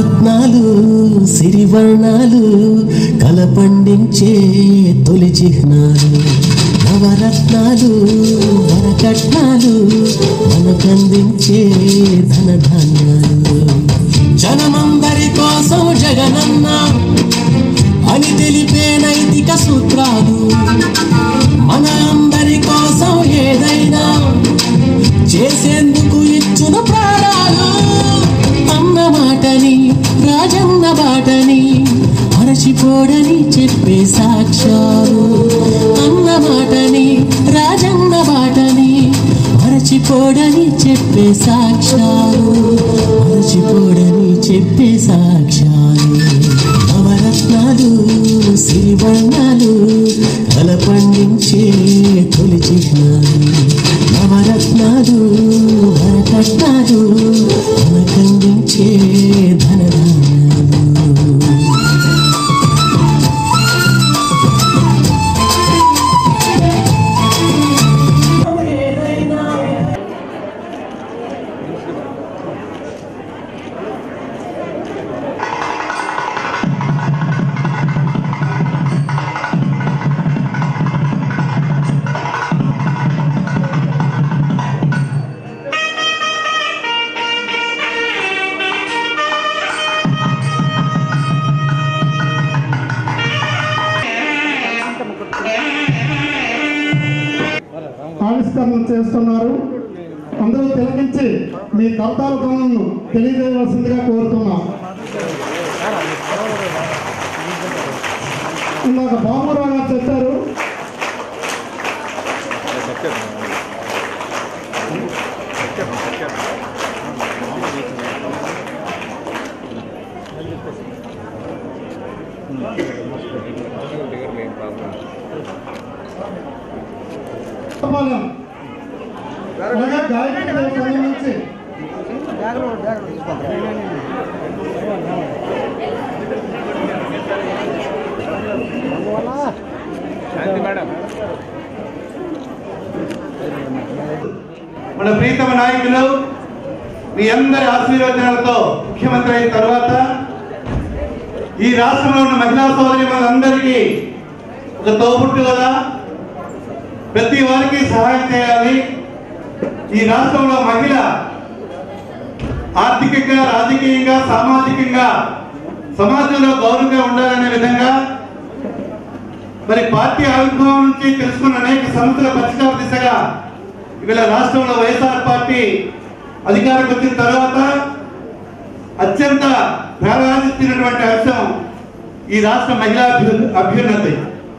నవరత్నాలు సిరివర్ణాలు కల పండించే తొలి చిహ్నాలు నవరత్నాలు వరకట్నాలు మనకందించే ధనధాన్యాలు జనమందరి కోసం జగనన్న అని తెలిపే నైతిక సూత్రాలు మన అందరి కోసం ఏదైనా చేసేందుకు ఇచ్చున ప్రాణాలు అన్న మాటని రాజన్న బాటని మరచిపోడని చెప్పే సాక్ష్యాలు అన్న మాటని రాజన్న బాటని మరచిపోడని చెప్పే సాక్ష్యాలు మరచిపోడని చెప్పే సాక్ష్యాలు నవరత్నాలు సిరివర్ణాలు కల పండించే తొలి చిహ్నాలు నవరత్నాలు వరకట్నాలు మనకందించే ధనధాన్యాలు ఆవిష్కరణ చేస్తున్నారు అందరూ తిలకించి మీ కర్తాల పనులను తెలియజేయవలసిందిగా కోరుతున్నాం ఇందాక బాబురావు గారు చెప్పారు పాలెం. అలాగే గాయత్రి దేవి సంఘం నుంచి మన ప్రీతమ నాయకులు మీ అందరి ఆశీర్వచనాలతో ముఖ్యమంత్రి అయిన తర్వాత ఈ రాష్ట్రంలో ఉన్న మహిళా సోదరి మనందరికీ ఒక తోబుట్టు కదా ప్రతి వారికి సహాయం చేయాలి ఈ రాష్ట్రంలో మహిళ ఆర్థికంగా రాజకీయంగా సామాజికంగా సమాజంలో గౌరవంగా ఉండాలనే విధంగా మరి పార్టీ ఆవిర్భావం నుంచి తెలుసుకున్న అనేక సమస్యల పరిష్కార దిశగా ఇవాళ రాష్ట్రంలో వైఎస్ఆర్ పార్టీ అధికారంకి వచ్చిన తర్వాత అత్యంత ప్రాధాన్యతటువంటి అంశం ఈ రాష్ట్ర మహిళా అభ్యు- అభ్యున్నతి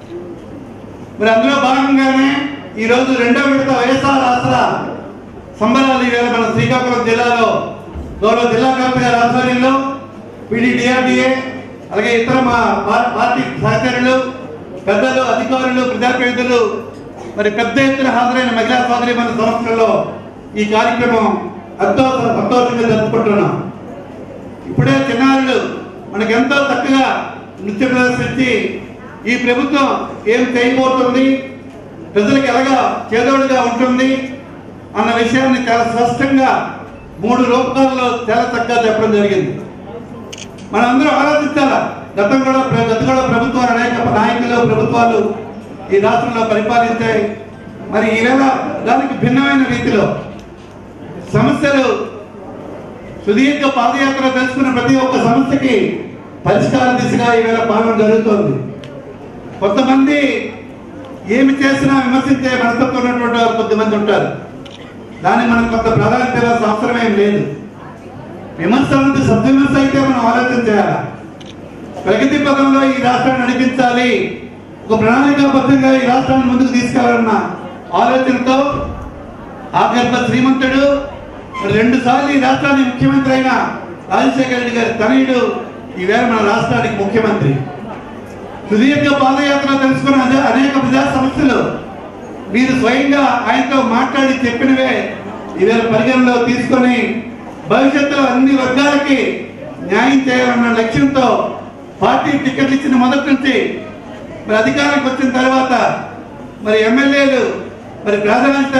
మరి అందులో భాగంగానే ఈ రోజు రెండో విడత వైఎస్ఆర్ ఆసరా సంబరాలు ఈవేళ మన శ్రీకాకుళం జిల్లాలో గౌరవ జిల్లా కలెక్టర్ ఆధ్వర్యంలో పీడీడీఆర్డీఏ అలాగే ఇతర మా పా- పార్టీ సహచరులు పెద్దలు అధికారులు ప్రజాప్రతినిధులు మరి పెద్ద ఎత్తున హాజరైన మహిళా సోదరి మన సంస్థల్లో ఈ కార్యక్రమం ఎంతో సంతోషంగా జరుపుకుంటున్నాం ఇప్పుడే చిన్నారులు మనకి ఎంతో చక్కగా నృత్య ప్రదర్శించి ఈ ప్రభుత్వం ఏం చేయబోతుంది ప్రజలకు ఎలాగా చేదోడుగా ఉంటుంది అన్న విషయాన్ని చాలా స్పష్టంగా మూడు రూపాల్లో చాలా చక్కగా చెప్పడం జరిగింది మనందరం ఆలోచించాలా గతం కూడా ప్ర- గత కూడా ప్రభుత్వాలు అనేక నాయకులు ప్రభుత్వాలు ఈ రాష్ట్రంలో పరిపాలించాయి మరి ఈవేళ దానికి భిన్నమైన రీతిలో సమస్యలు సుదీర్ఘ పాదయాత్ర తెలుసుకున్న ప్రతి ఒక్క సమస్యకి పరిష్కార దిశగా ఈవేళ పాలన జరుగుతోంది కొంతమంది ఏమి చేసినా విమర్శించే మనస్తత్వం ఉన్నటువంటి వారు కొద్దిమంది ఉంటారు దాన్ని మనం కొంత ప్రాధాన్యత ఇవ్వాల్సిన అవసరం ఏం లేదు విమర్శ అనేది సద్విమర్శ అయితే మనం ఆలోచన చేయాలి ప్రగతి పదంలో ఈ రాష్ట్రాన్ని నడిపించాలి ఒక ప్రణాళికాబద్ధంగా ఈ రాష్ట్రాన్ని ముందుకు తీసుకెళ్లాలన్న ఆలోచనతో ఆగర్భ శ్రీమంతుడు రెండు సార్లు ఈ రాష్ట్రానికి ముఖ్యమంత్రి అయిన రాజశేఖర రెడ్డి గారి తనయుడు ఈవేళ మన రాష్ట్రానికి ముఖ్యమంత్రి సుదీర్ఘ పాదయాత్ర తెలుసుకున్న అనే- అనేక ప్రజా సమస్యలు మీరు స్వయంగా ఆయనతో మాట్లాడి చెప్పినవే ఈవేళ పరిగణలో తీసుకొని భవిష్యత్తులో అన్ని వర్గాలకి న్యాయం చేయాలన్న లక్ష్యంతో పార్టీ టికెట్లు ఇచ్చిన మొదటి నుంచి మరి అధికారానికి వచ్చిన తర్వాత మరి ఎమ్మెల్యేలు మరి ప్రాధాన్యత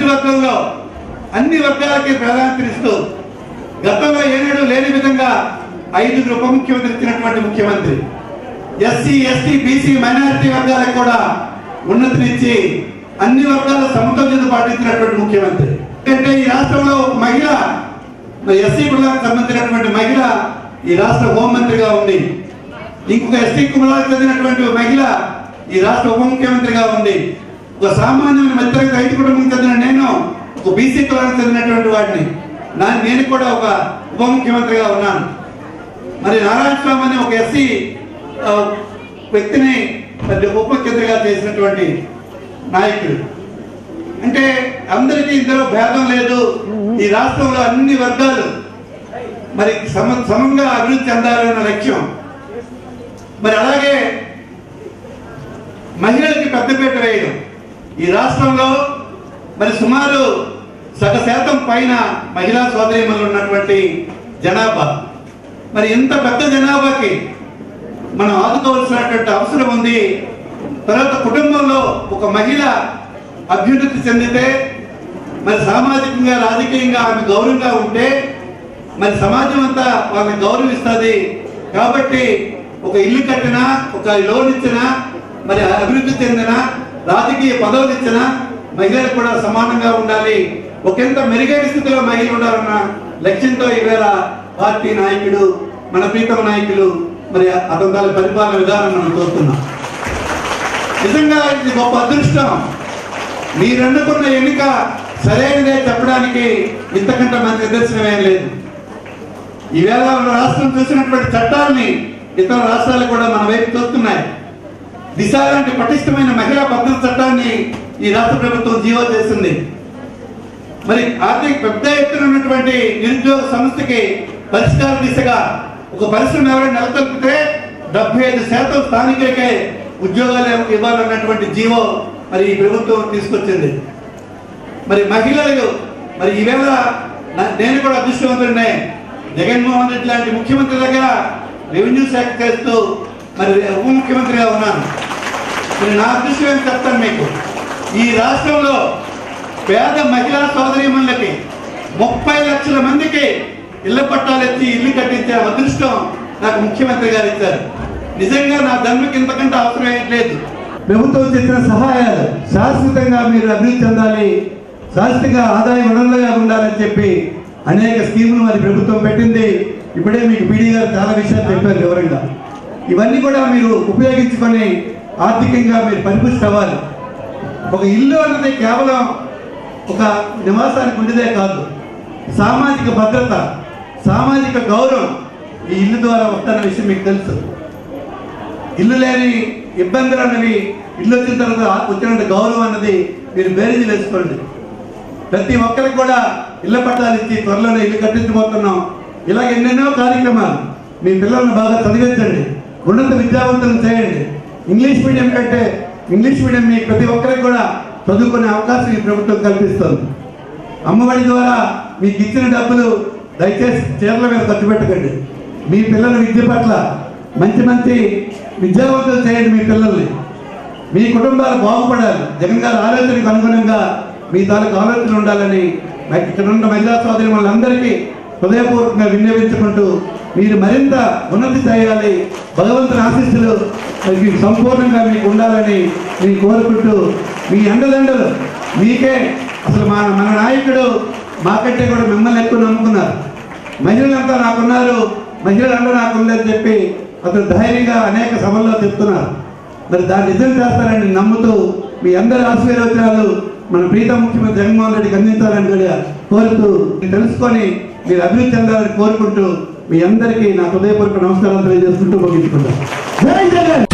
మంత్రివర్గంలో అన్ని వర్గాలకి ప్రాధాన్యత ఇస్తూ గతంలో ఏనాడు లేని విధంగా ఐదుగురు ఉప ముఖ్యమంత్రి ఇచ్చినటువంటి ముఖ్యమంత్రి ఎస్సీ ఎస్టీ బీసీ మైనారిటీ వర్గాలకు కూడా ఉన్నతినిచ్చి అన్ని వర్గాల సమతుల్యత పాటించినటువంటి ముఖ్యమంత్రి ఎందుకంటే ఈ రాష్ట్రంలో ఒక మహిళ ఎస్సీ కులానికి సంబంధించినటువంటి మహిళ ఈ రాష్ట్ర హోంమంత్రిగా ఉంది ఇంకొక ఎస్టీ కులాలకు చెందినటువంటి ఒక మహిళ ఈ రాష్ట్ర ఉప ముఖ్యమంత్రిగా ఉంది ఒక సామాన్యమైన మధ్యతరగతి రైతు కుటుంబం చెందిన నేను ఒక బీసీ కులానికి చెందినటువంటి వాడిని నా నేను కూడా ఒక ఉప ముఖ్యమంత్రిగా ఉన్నాను మరి నారాయణ స్వామి అనే ఒక ఎస్సీ ఆ, వ్యక్తిని మరి ఉప ముఖ్యమంత్రిగా చేసినటువంటి నాయకుడు అంటే అందరికీ ఇందులో భేదం లేదు ఈ రాష్ట్రంలో అన్ని వర్గాలు మరి సమ సమంగా అభివృద్ధి చెందాలన్న లక్ష్యం మరి అలాగే మహిళలకి పెద్దపీట వేయడం ఈ రాష్ట్రంలో మరి సుమారు సగ శాతం పైన మహిళా సోదరిమలు ఉన్నటువంటి జనాభా మరి ఇంత పెద్ద జనాభాకి మనం ఆదుకోవాల్సినటువంటి అవసరం ఉంది తర్వాత కుటుంబంలో ఒక మహిళ అభ్యున్నతి చెందితే మరి సామాజికంగా రాజకీయంగా ఆమె గౌరవంగా ఉంటే మరి సమాజం అంతా వాళ్ళని గౌరవిస్తుంది కాబట్టి ఒక ఇల్లు కట్టినా ఒక లోన్ ఇచ్చినా మరి అభివృద్ధి చెందిన రాజకీయ పదవులు ఇచ్చిన మహిళలు కూడా సమానంగా ఉండాలి ఒకంత మెరుగైన స్థితిలో మహిళలు ఉండాలన్న లక్ష్యంతో ఈవేళ పార్టీ నాయకుడు మన ప్రీతమ నాయకులు మరి అతని తాలూకు పరిపాలన విధానం మనం చూస్తున్నాం నిజంగా ఇది గొప్ప అదృష్టం మీరు ఎన్నుకున్న ఎన్నిక సరైనదే చెప్పడానికి ఇంతకంటే మన నిదర్శనం ఏం లేదు ఈవేళ మన రాష్ట్రం చూసినటువంటి చట్టాలని ఇతర రాష్ట్రాలు కూడా మన వైపు చూస్తున్నాయి దిశ లాంటి పటిష్టమైన మహిళా భద్రత చట్టాన్ని ఈ రాష్ట్ర ప్రభుత్వం జీవో చేసింది మరి ఆర్థిక పెద్ద ఎత్తున ఉన్నటువంటి నిరుద్యోగ సమస్యకి పరిష్కార దిశగా ఒక పరిశ్రమ ఎవరైనా నెలకొల్పితే డెబ్బై ఐదు శాతం స్థానికులకే ఉద్యోగాలు ఇవ్వాలన్నటువంటి జీవో మరి ఈ ప్రభుత్వం తీసుకొచ్చింది మరి మహిళలు మరి ఈవేళ నా- నేను కూడా అదృష్టవంతుడినే జగన్మోహన్ రెడ్డి లాంటి ముఖ్యమంత్రి దగ్గర రెవెన్యూ శాఖ చేస్తూ మరి ఉప ముఖ్యమంత్రిగా ఉన్నాను మరి నా అదృష్టం ఏం చెప్తాను మీకు ఈ రాష్ట్రంలో పేద మహిళా సోదరీమణులకి ముప్పై లక్షల మందికి ఇళ్ల పట్టాలు ఇచ్చి ఇల్లు కట్టించే అదృష్టం నాకు ముఖ్యమంత్రి గారు ఇచ్చారు నిజంగా నా జన్మకి ఇంతకంటే అవసరం ఏం లేదు ప్రభుత్వం చేసిన సహాయాలు శాశ్వతంగా మీరు అభివృద్ధి చెందాలి శాశ్వతంగా ఆదాయ వనరులుగా ఉండాలని చెప్పి అనేక స్కీములు మరి ప్రభుత్వం పెట్టింది ఇప్పుడే మీకు పీడీ గారు చాలా విషయాలు చెప్పారు వివరంగా ఇవన్నీ కూడా మీరు ఉపయోగించుకొని ఆర్థికంగా మీరు పరిపుష్టి అవ్వాలి ఒక ఇల్లు అన్నది కేవలం ఒక నివాసానికి ఉండేదే కాదు సామాజిక భద్రత సామాజిక గౌరవం ఈ ఇల్లు ద్వారా వస్తున్న విషయం మీకు తెలుసు ఇల్లు లేని ఇబ్బందులు అన్నవి ఇల్లు వచ్చిన తర్వాత వచ్చిన గౌరవం అన్నది మీరు బేరీజు వేసుకోండి ప్రతి ఒక్కరికి కూడా ఇళ్ల పట్టాలు ఇచ్చి త్వరలోనే ఇల్లు కట్టించబోతున్నాం ఇలాగ ఎన్నెన్నో కార్యక్రమాలు మీ పిల్లల్ని బాగా చదివించండి ఉన్నత విద్యావంతులను చేయండి ఇంగ్లీష్ మీడియం కంటే ఇంగ్లీష్ మీడియం మీ ప్రతి ఒక్కరికి కూడా చదువుకునే అవకాశం ఈ ప్రభుత్వం కల్పిస్తుంది అమ్మఒడి ద్వారా మీకు ఇచ్చిన డబ్బులు దయచేసి చీరల మీద ఖర్చు పెట్టకండి మీ పిల్లల విద్య పట్ల మంచి మంచి విద్యావంతులు చేయండి మీ పిల్లల్ని మీ కుటుంబాలు బాగుపడాలి జగన్ గారి ఆలోచనకు అనుగుణంగా మీ తాలూకు ఆలోచన ఉండాలని మరి ఇక్కడ ఉన్న మహిళా సోదరి వాళ్ళందరికీ హృదయపూర్వకంగా విన్నవించుకుంటూ మీరు మరింత ఉన్నతి చేయాలి భగవంతుని ఆశీస్సులు మరి మీకు సంపూర్ణంగా మీకు ఉండాలని నేను కోరుకుంటూ మీ అండదండలు మీకే అసలు మా మన నాయకుడు మాకంటే కూడా మిమ్మల్ని ఎక్కువ నమ్ముకున్నారు మహిళలంతా నాకున్నారు మహిళలందరూ నాకు ఉందని చెప్పి అతను ధైర్యంగా అనేక సభల్లో చెప్తున్నారు మరి దాన్ని నిజం చేస్తారని నమ్ముతూ మీ అందరి ఆశీర్వచనాలు మన ప్రీతం ముఖ్యమంత్రి జగన్మోహన్ రెడ్డికి అందించాలని కూడా కోరుతూ తెలుసుకొని మీరు అభివృద్ధి చెందాలని కోరుకుంటూ మీ అందరికీ నా హృదయపూర్వక నమస్కారాలు తెలియజేసుకుంటూ ముగించుకుంటాను జై జగన్